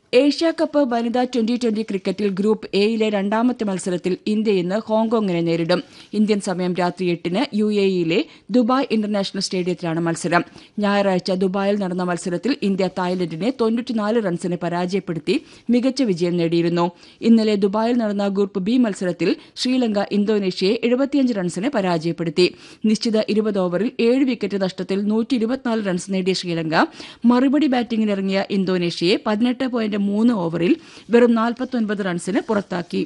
Asia cup വനിതാ twenty twenty ക്രിക്കറ്റിൽ group എയിലെ രണ്ടാമത്തെ മത്സരത്തിൽ ഇന്ത്യ ഇന്ന് ഹോങ്കോങ്ങിനെ നേരിടും ഇന്ത്യൻ സമയം രാത്രി എട്ടിന് യു എ ഇയിലെ ദുബായ് ഇന്റർനാഷണൽ സ്റ്റേഡിയത്തിലാണ് മത്സരം ഞായറാഴ്ച ദുബായിൽ നടന്ന മത്സരത്തിൽ ഇന്ത്യ തായ്ലൻഡിനെ തൊണ്ണൂറ്റിനാല് റൺസിന് പരാജയപ്പെടുത്തി മികച്ച വിജയം നേടിയിരുന്നു ഇന്നലെ ദുബായിൽ നടന്ന ഗ്രൂപ്പ് ബി മത്സരത്തിൽ ശ്രീലങ്ക ഇന്തോനേഷ്യയെ എഴുപത്തിയഞ്ച് റൺസിന് പരാജയപ്പെടുത്തി നിശ്ചിത ഇരുപത് ഓവറിൽ ഏഴ് വിക്കറ്റ് നഷ്ടത്തിൽ നൂറ്റി ഇരുപത്തിനാല് റൺസ് നേടിയ ശ്രീലങ്ക മറുപടി ബാറ്റിംഗിനിറങ്ങിയ ഇന്തോനേഷ്യയെ പതിനെട്ട് പോയിന്റ് മൂന്ന് ഓവറിൽ വെറും നാൽപ്പത്തൊൻപത് റൺസിന് പുറത്താക്കി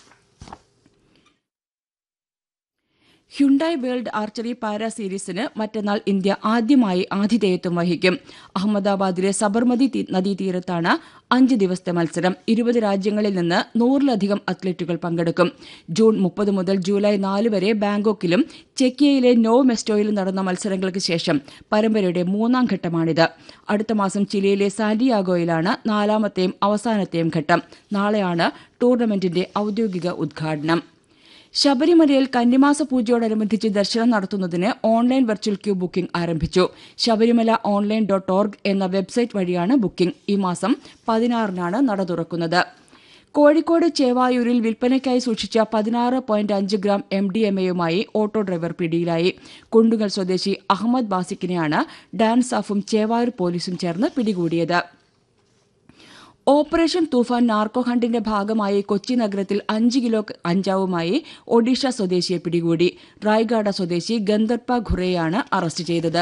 ഹ്യുണ്ടായ് വേൾഡ് ആർച്ചറി പാരാ സീരീസിന് മറ്റന്നാൾ ഇന്ത്യ ആദ്യമായി ആതിഥേയത്വം വഹിക്കും അഹമ്മദാബാദിലെ സബർമതി തി- നദീതീരത്താണ് അഞ്ച് ദിവസത്തെ മത്സരം ഇരുപത് രാജ്യങ്ങളിൽ നിന്ന് നൂറിലധികം അത്ലറ്റുകൾ പങ്കെടുക്കും ജൂൺ മുപ്പത് മുതൽ ജൂലൈ നാല് വരെ ബാങ്കോക്കിലും ചെക്കിയയിലെ നോ മെസ്റ്റോയിലും നടന്ന മത്സരങ്ങൾക്ക് ശേഷം പരമ്പരയുടെ മൂന്നാം ഘട്ടമാണിത് അടുത്ത മാസം ചിലിയിലെ സാന്റിയാഗോയിലാണ് നാലാമത്തെയും അവസാനത്തെയും ഘട്ടം നാളെയാണ് ടൂർണമെന്റിന്റെ ഔദ്യോഗിക ഉദ്ഘാടനം ശബരിമലയിൽ കന്നിമാസ പൂജയോടനുബന്ധിച്ച് ദർശനം നടത്തുന്നതിന് ഓൺലൈൻ വെർച്വൽ ക്യൂ ബുക്കിംഗ് ആരംഭിച്ചു ശബരിമല ഓൺലൈൻ ഡോട്ട് ഓർഗ് എന്ന വെബ്സൈറ്റ് വഴിയാണ് ബുക്കിംഗ് ഈ മാസം പതിനാറിനാണ് നട തുറക്കുന്നത് കോഴിക്കോട് ചേവായൂരിൽ വിൽപ്പനയ്ക്കായി സൂക്ഷിച്ച പതിനാറ് പോയിന്റ് അഞ്ച് ഗ്രാം എം ഡി എം എയുമായി ഓട്ടോ ഡ്രൈവർ പിടിയിലായി കുണ്ടുങ്ങൽ സ്വദേശി അഹമ്മദ് ബാസിക്കിനെയാണ് ഡാൻസ് ഓഫും ചേവായൂർ പോലീസും ചേർന്ന് പിടികൂടിയത് ഓപ്പറേഷൻ തൂഫാൻ നാർക്കോ ഹണ്ടിന്റെ ഭാഗമായി കൊച്ചി നഗരത്തിൽ അഞ്ച് കിലോ അഞ്ചാവുമായി ഒഡീഷ സ്വദേശിയെ പിടികൂടി റായ്ഗാഡ സ്വദേശി ഗന്ധർപ്പ ഖുറെയാണ് അറസ്റ്റ് ചെയ്തത്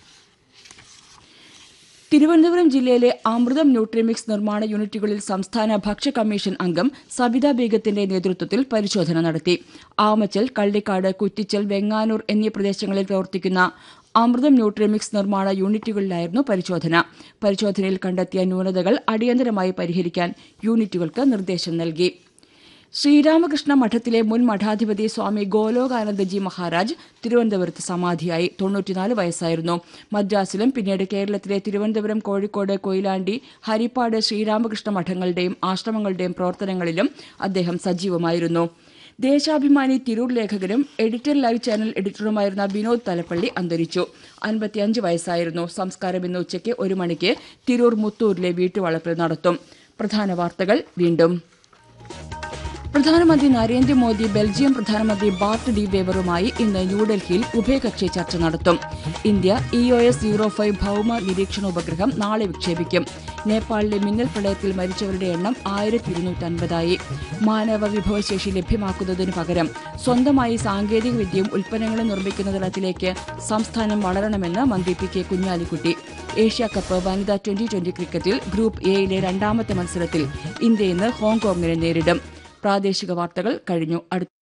തിരുവനന്തപുരം ജില്ലയിലെ അമൃതം ന്യൂട്രിമിക്സ് നിർമ്മാണ യൂണിറ്റുകളിൽ സംസ്ഥാന ഭക്ഷ്യ കമ്മീഷൻ അംഗം സബിത ബേഗത്തിന്റെ നേതൃത്വത്തിൽ പരിശോധന നടത്തി ആമച്ചൽ കള്ളിക്കാട് കുറ്റിച്ചൽ വെങ്ങാനൂർ എന്നീ പ്രദേശങ്ങളിൽ പ്രവർത്തിക്കുന്ന അമൃതം ന്യൂട്രിമിക്സ് നിർമ്മാണ യൂണിറ്റുകളിലായിരുന്നു പരിശോധന പരിശോധനയിൽ കണ്ടെത്തിയ ന്യൂനതകൾ അടിയന്തരമായി പരിഹരിക്കാൻ യൂണിറ്റുകൾക്ക് നിർദ്ദേശം നൽകി ശ്രീരാമകൃഷ്ണ മഠത്തിലെ മുൻ മഠാധിപതി സ്വാമി ഗോലോകാനന്ദജി മഹാരാജ് തിരുവനന്തപുരത്ത് സമാധിയായി തൊണ്ണൂറ്റിനാല് വയസ്സായിരുന്നു മദ്രാസിലും പിന്നീട് കേരളത്തിലെ തിരുവനന്തപുരം കോഴിക്കോട് കൊയിലാണ്ടി ഹരിപ്പാട് ശ്രീരാമകൃഷ്ണ മഠങ്ങളുടെയും ആശ്രമങ്ങളുടെയും പ്രവർത്തനങ്ങളിലും അദ്ദേഹം സജീവമായിരുന്നു ദേശാഭിമാനി തിരൂർ ലേഖകനും എഡിറ്റർ ലൈവ് ചാനൽ എഡിറ്ററുമായിരുന്ന വിനോദ് തലപ്പള്ളി അന്തരിച്ചു അൻപത്തിയഞ്ച് വയസ്സായിരുന്നു സംസ്കാരം ഇന്ന് ഉച്ചയ്ക്ക് ഒരു മണിക്ക് തിരൂർ മുത്തൂരിലെ വീട്ടുവളപ്പിൽ നടത്തും പ്രധാന വാർത്തകൾ വീണ്ടും പ്രധാനമന്ത്രി നരേന്ദ്രമോദി ബെൽജിയം പ്രധാനമന്ത്രി ബാർട്ട് ഡി വേവറുമായി ഇന്ന് ന്യൂഡൽഹിയിൽ ഉഭയകക്ഷി ചർച്ച നടത്തും ഇന്ത്യ ഇ ഒ എസ് യൂറോ ഫൈവ് ഭൌമ നിരീക്ഷണ ഉപഗ്രഹം നാളെ വിക്ഷേപിക്കും നേപ്പാളിലെ മിന്നൽ പ്രളയത്തിൽ മരിച്ചവരുടെ എണ്ണം ആയിരത്തി ഇരുന്നൂറ്റൻപതായി മാനവ വിഭവശേഷി ലഭ്യമാക്കുന്നതിനു പകരം സ്വന്തമായി സാങ്കേതിക വിദ്യയും ഉൽപ്പന്നങ്ങളും നിർമ്മിക്കുന്ന തലത്തിലേക്ക് സംസ്ഥാനം വളരണമെന്ന് മന്ത്രി P K Kunhalikutty Asia cup വനിതാ ട്വന്റി ട്വന്റി ക്രിക്കറ്റിൽ ഗ്രൂപ്പ് എയിലെ രണ്ടാമത്തെ മത്സരത്തിൽ ഇന്ത്യ ഇന്ന് ഹോങ്കോങ്ങിനെ നേരിടും പ്രാദേശിക വാർത്തകൾ കഴിഞ്ഞു അടുത്ത